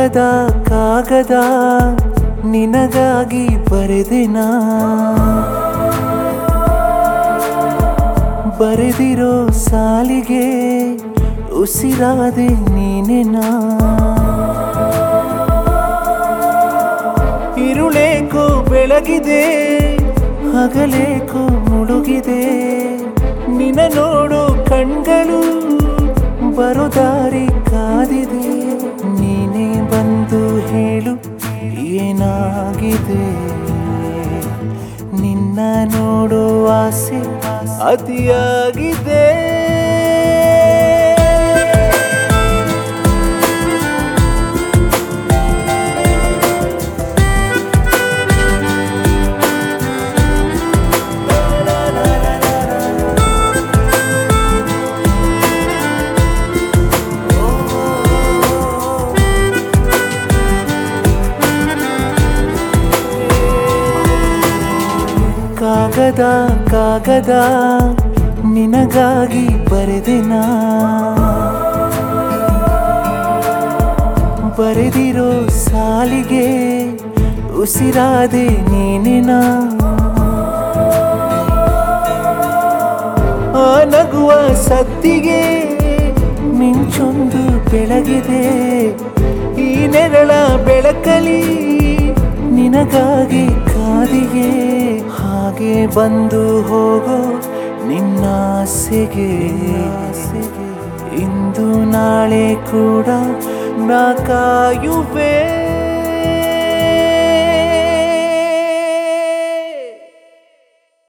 ಕಾಗದ ಕಾಗದ ನಿನಗಾಗಿ ಬರೆದಿನ ಬರೆದಿರೋ ಸಾಲಿಗೆ ಉಸಿರಾದೆ ನೀನೆನಾ ಇರುಳೇಕೋ ಬೆಳಗಿದೆ ಹಗಲೇಕೋ ಮುಳುಗಿದೆ ನಿನ ನೋಡೋ ಕಣ್ಗಳು ಬರೋ ದಾರಿ ಕಾದಿದೆ ನೀನೇ ಬಂದು ಹೇಳು ಏನಾಗಿದೆ ನಿನ್ನ ನೋಡೋ ಆಸೆ ಅತಿಯಾಗಿದೆ ಕಾಗದ ಕಾಗದ ನಿನಗಾಗಿ ಬರೆದಿನ ಬರೆದಿರೋ ಸಾಲಿಗೆ ಉಸಿರಾದೆ ನೀನಿನ ಆ ನಗುವ ಸತ್ತಿಗೆ ಮಿಂಚೊಂದು ಬೆಳಗಿದೆ ಈ ನೆರಳ ಬೆಳಕಲಿ ನಿನಗಾಗಿ ಕಾದಿಗೆ ಹಾಗೆ ಬಂದು ಹೋಗೋ ನಿನ್ನ ಆಸೆಗೆ ಇಂದು ನಾಳೆ ಕೂಡ ನಾ ಕಾಯುವೆ